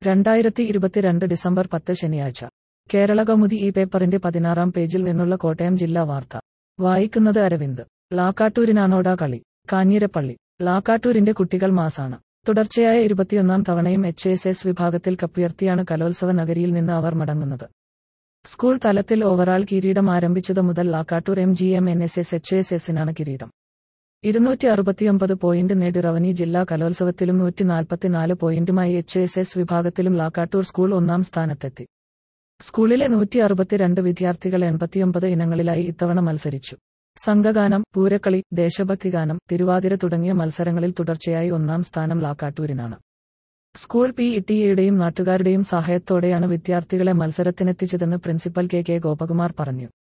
രണ്ടായിരത്തി ഇരുപത്തിരണ്ട് ഡിസംബർ പത്ത് ശനിയാഴ്ച കേരള കൗമുദി ഈ പേപ്പറിന്റെ പതിനാറാം പേജിൽ നിന്നുള്ള കോട്ടയം ജില്ലാ വാർത്ത വായിക്കുന്നത് അരവിന്ദ് ലാക്കാട്ടൂരിനാണോടാ കളി കാഞ്ഞിരപ്പള്ളി ലാക്കാട്ടൂരിന്റെ കുട്ടികൾ മാസാണ് തുടർച്ചയായ ഇരുപത്തിയൊന്നാം തവണയും എച്ച് എസ് എസ് വിഭാഗത്തിൽ കപ്പുയർത്തിയാണ് കലോത്സവ നഗരിയിൽ നിന്ന് അവർ മടങ്ങുന്നത് സ്കൂൾ തലത്തിൽ ഓവറാൾ കിരീടം ആരംഭിച്ചത് മുതൽ Lakkattoor M G M N S S H S എസിനാണ് കിരീടം ഇരുന്നൂറ്റി അറുപത്തിയൊമ്പത് പോയിന്റ് നേടി റവന്യൂ ജില്ലാ കലോത്സവത്തിലും നൂറ്റി നാൽപ്പത്തിനാല് പോയിന്റുമായി എച്ച് എസ് എസ് വിഭാഗത്തിലും ലാക്കാട്ടൂർ സ്കൂൾ ഒന്നാം സ്ഥാനത്തെത്തി സ്കൂളിലെ നൂറ്റി അറുപത്തിരണ്ട് വിദ്യാർത്ഥികൾ എൺപത്തിയൊമ്പത് ഇനങ്ങളിലായി ഇത്തവണ മത്സരിച്ചു സംഘഗാനം പൂരക്കളി ദേശഭക്തിഗാനം തിരുവാതിര തുടങ്ങിയ മത്സരങ്ങളിൽ തുടർച്ചയായി ഒന്നാം സ്ഥാനം ലാക്കാട്ടൂരിനാണ് സ്കൂൾ പി ഇട്ടിയയുടെയും നാട്ടുകാരുടെയും സഹായത്തോടെയാണ് വിദ്യാർത്ഥികളെ മത്സരത്തിനെത്തിച്ചതെന്ന് പ്രിൻസിപ്പൽ കെ കെ ഗോപകുമാർ പറഞ്ഞു